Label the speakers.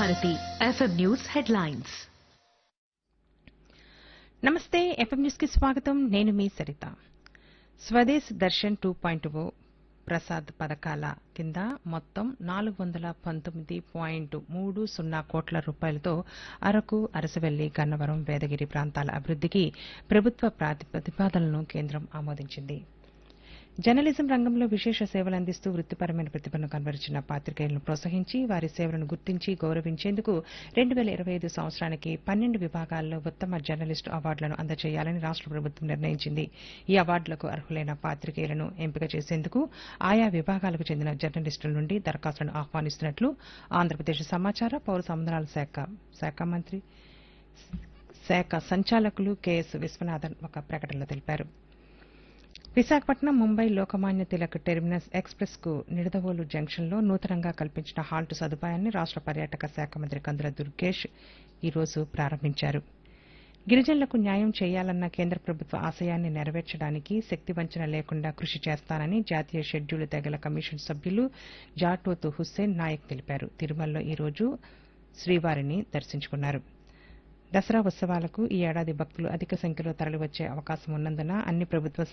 Speaker 1: Bharati FM news headlines
Speaker 2: నమస్తే FM news కి స్వాగతం నేను మీ Saritha Swadesh Darshan two point O Prasad పథకాల కింద మొత్తం నాలుగు వందల పంతొమ్మిది పాయింట్ మూడు సున్నా కోట్ల రూపాయలతో అరకు అరసవెల్లి గన్నవరం వేదగిరి ప్రాంతాల అభివృద్దికి ప్రభుత్వ ప్రాతి- ప్రతిపాదనలను కేంద్రం ఆమోదించింది జర్నలిజం రంగంలో విశేష సేవలు అందిస్తూ వృత్తిపరమైన ప్రతిభను కనబరిచిన పాత్రికేయులను ప్రోత్సహించి వారి సేవలను గుర్తించి గౌరవించేందుకు రెండు వేల ఇరవై ఐదు సంవత్సరానికి పన్నెండు విభాగాల్లో ఉత్తమ జర్నలిస్టు అవార్డులను అందజేయాలని రాష్ట ప్రభుత్వం నిర్ణయించింది ఈ అవార్డులకు అర్హులైన పాత్రికేయులను ఎంపిక చేసేందుకు ఆయా విభాగాలకు చెందిన జర్నలిస్టుల నుండి దరఖాస్తులను ఆహ్వానిస్తున్నట్లు ఆంధ్రప్రదేశ్ సమాచార పౌర సంబంధాల శాఖ శాఖ మంత్రి శాఖ సంచాలకులు కెఎస్ విశ్వనాథన్ ఒక ప్రకటనలో తెలిపారు విశాఖపట్నం ముంబై లోకమాన్య తిలక్ టెర్మినస్ ఎక్స్ప్రెస్ కు నిడదవోలు జంక్షన్ లో నూతనంగా కల్పించిన హాల్ట్ సదుపాయాన్ని రాష్ట పర్యాటక శాఖ మంత్రి కందుల దుర్గేష్ ఈ రోజు ప్రారంభించారు గిరిజనులకు న్యాయం చేయాలన్న కేంద్ర ప్రభుత్వ ఆశయాన్ని నెరవేర్చడానికి శక్తివంచన లేకుండా కృషి చేస్తానని జాతీయ షెడ్యూల్ తెగల కమిషన్ సభ్యులు జాటోతు హుస్సేన్ నాయక్ తెలిపారు తిరుమలలో ఈ రోజు శ్రీవారిని దర్శించుకున్నారు దసరా ఉత్సవాలకు ఈ ఏడాది భక్తులు అధిక సంఖ్యలో తరలివచ్చే అవకాశం ఉన్నందున అన్ని ప్రభుత్వ